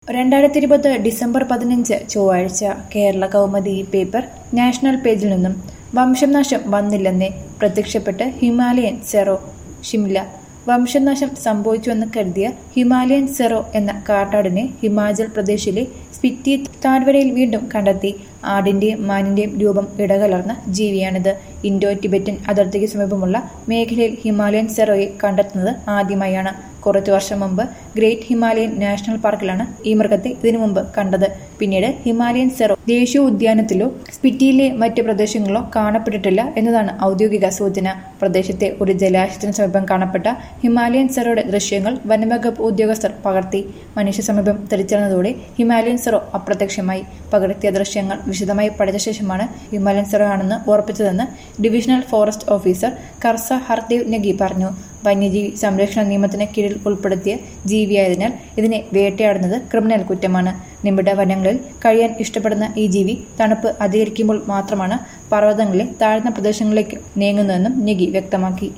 രണ്ടായിരത്തി ഇരുപത് ഡിസംബർ പതിനഞ്ച് ചൊവ്വാഴ്ച കേരള കൗമുദി പേപ്പർ നാഷണൽ പേജിൽ നിന്നും വംശനാശം വന്നില്ലെന്നേ പ്രത്യക്ഷപ്പെട്ട് ഹിമാലയൻ സെറോ ഷിംല വംശനാശം സംഭവിച്ചുവെന്ന് കരുതിയ ഹിമാലയൻ സെറോ എന്ന കാട്ടാടിനെ ഹിമാചൽ പ്രദേശിലെ സ്പിറ്റി താഴ്വരയിൽ വീണ്ടും കണ്ടെത്തി ആടിന്റെയും മാനിന്റെയും രൂപം ഇടകലർന്ന ജീവിയാണിത് ഇൻഡോ ടിബറ്റൻ അതിർത്തിക്ക് സമീപമുള്ള മേഖലയിൽ ഹിമാലയൻ സെറോയെ കണ്ടെത്തുന്നത് ആദ്യമായാണ് കുറച്ചു വർഷം മുമ്പ് ഗ്രേറ്റ് ഹിമാലയൻ നാഷണൽ പാർക്കിലാണ് ഈ മൃഗത്തെ ഇതിനു മുമ്പ് കണ്ടത് പിന്നീട് ഹിമാലയൻ സെറോ ദേശീയ ഉദ്യാനത്തിലോ സ്പിറ്റിയിലെ മറ്റ് പ്രദേശങ്ങളിലോ കാണപ്പെട്ടിട്ടില്ല എന്നതാണ് ഔദ്യോഗിക സൂചന പ്രദേശത്തെ ഒരു ജലാശയത്തിന് സമീപം കാണപ്പെട്ട ഹിമാലയൻ സെറോയുടെ ദൃശ്യങ്ങൾ വനംവകുപ്പ് ഉദ്യോഗസ്ഥർ പകർത്തി മനുഷ്യ സമീപം തിരിച്ചറിഞ്ഞതോടെ ഹിമാലയൻ സെറോ അപ്രത്യക്ഷമായി പകർത്തിയ ദൃശ്യങ്ങൾ വിശദമായി പഠിച്ച ശേഷമാണ് ഹിമാലയൻ സെറോ ആണെന്ന് ഉറപ്പിച്ചതെന്ന് divisional forest officer Karsa Hardev Negi പറഞ്ഞു വന്യജീവി സംരക്ഷണ നിയമത്തിന് കീഴിൽ ഉൾപ്പെടുത്തിയ ജീവിയായതിനാൽ ഇതിനെ വേട്ടയാടുന്നത് ക്രിമിനൽ കുറ്റമാണ് നിബിഡ വനങ്ങളിൽ കഴിയാൻ ഇഷ്ടപ്പെടുന്ന ഈ ജീവി തണുപ്പ് അധികരിക്കുമ്പോൾ മാത്രമാണ് പർവ്വതങ്ങളിലെ താഴ്ന്ന പ്രദേശങ്ങളിലേക്ക് നീങ്ങുന്നതെന്നും നിഗി വ്യക്തമാക്കി